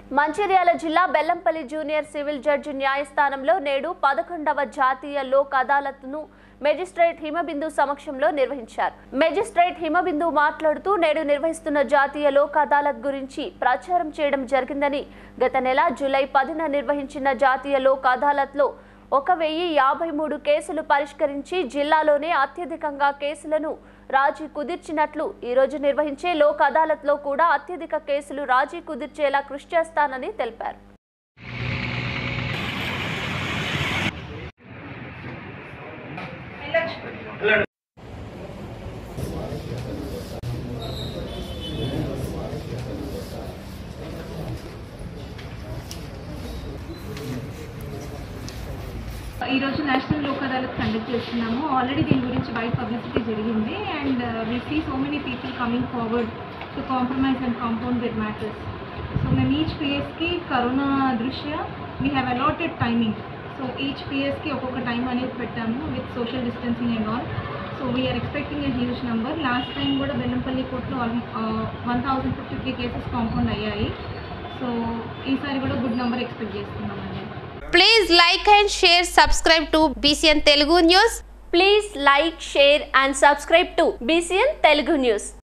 మంచిర్యాల జిల్లా Bellampalli junior civil judge న్యాయస్థానంలో నేడు పదకొండవ జాతీయ లోక్ అదాలత్ను మెజిస్ట్రేట్ హిమబిందు సమక్షంలో నిర్వహించారు మెజిస్ట్రేట్ హిమబిందు మాట్లాడుతూ నేడు నిర్వహిస్తున్న జాతీయ లోక్ అదాలత్ గురించి ప్రచారం చేయడం జరిగిందని గత నెల జూలై పదిన నిర్వహించిన జాతీయ లోక్ అదాలత్లో ఒక వెయ్యి యాభై మూడు కేసులు పరిష్కరించి జిల్లాలోనే అత్యధికంగా కేసులను రాజీ కుదిర్చినట్లు ఈరోజు నిర్వహించే లోక్ అదాలత్లో కూడా అత్యధిక కేసులు రాజీ కుదిర్చేలా కృషి చేస్తానని తెలిపారు ఈ రోజు నేషనల్ లోక్ అదాలత్ కండక్ట్ చేస్తున్నాము ఆల్రెడీ దీని గురించి వైడ్ పబ్లిసిటీ జరిగింది and we see so many people coming forward to compromise and compound with matters so మేము ఈచ్ పిఎస్కి కరోనా దృష్ట్యా we have allotted timing so each పిఎస్కి ఒక్కొక్క టైం అనేది పెట్టాము with social distancing and all so we're expecting a huge number last time కూడా బెల్లంపల్లి కోర్టులో one thousand fifty three cases compound అయ్యాయి సో ఈసారి కూడా గుడ్ నెంబర్ ఎక్స్పెక్ట్ చేస్తున్నామండి Please like and share, subscribe to BCN Telugu News. Please like share and subscribe to BCN Telugu news